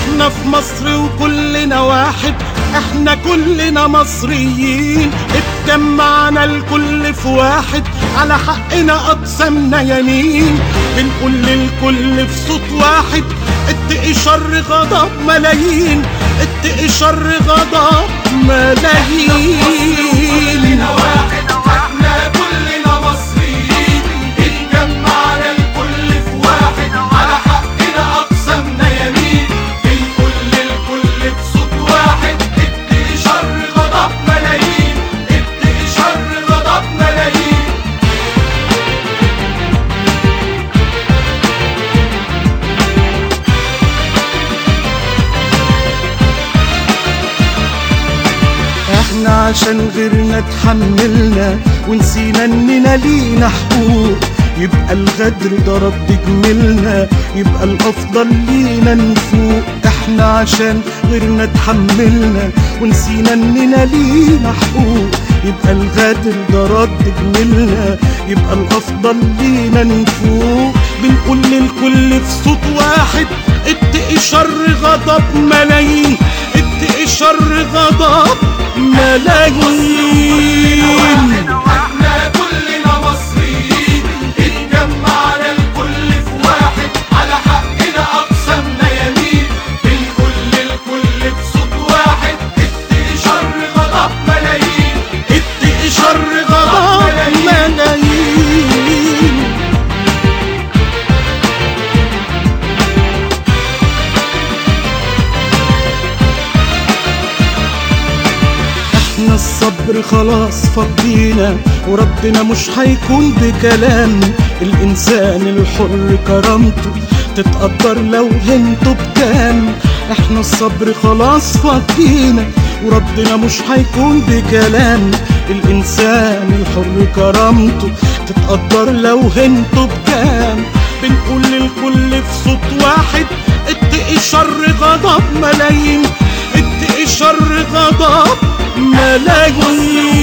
احنا في مصر وكلنا واحد احنا كلنا مصريين اتجمعنا الكل في واحد على حقنا اقسمنا يمين بنقول للكل في صوت واحد اتقي شر غضب ملايين اتقي شر غضب ملايين كلنا واحد احنا كلنا مصريين اتجمعنا الكل في واحد على حقنا اقسمنا يمين الكل الكل بصوت واحد اتقي شر غضب ملايين اتقي شر غضب ملايين احنا عشان غيرنا اتحملنا ونسينا اننا لينا حقوق يبقى الغدر ده رد جميلنا يبقى الافضل لينا نفوق احنا عشان غيرنا اتحملنا ونسينا اننا لينا حقوق يبقى الغدر ده رد جميلنا يبقى الافضل لينا نفوق بنقول للكل في صوت واحد اتقي شر غضب ملايين اتقي شر غضب ملايين احنا كلنا مصريين اتجمعنا الكل في واحد على حقنا اقسمنا يمين الكل الكل بصوت واحد اتقي شر غضب ملايين اتقي شر غضب ملايين احنا الصبر خلاص فضينا وربنا مش هيكون بكلام الانسان الحر كرامته تتقدر لو هنته بكام احنا الصبر خلاص فضينا وربنا مش هيكون بكلام الانسان الحر كرامته تتقدر لو هنته بكام بنقول للكل في صوت واحد اتقي شر غضب ملايين اتقي شر غضب ملايين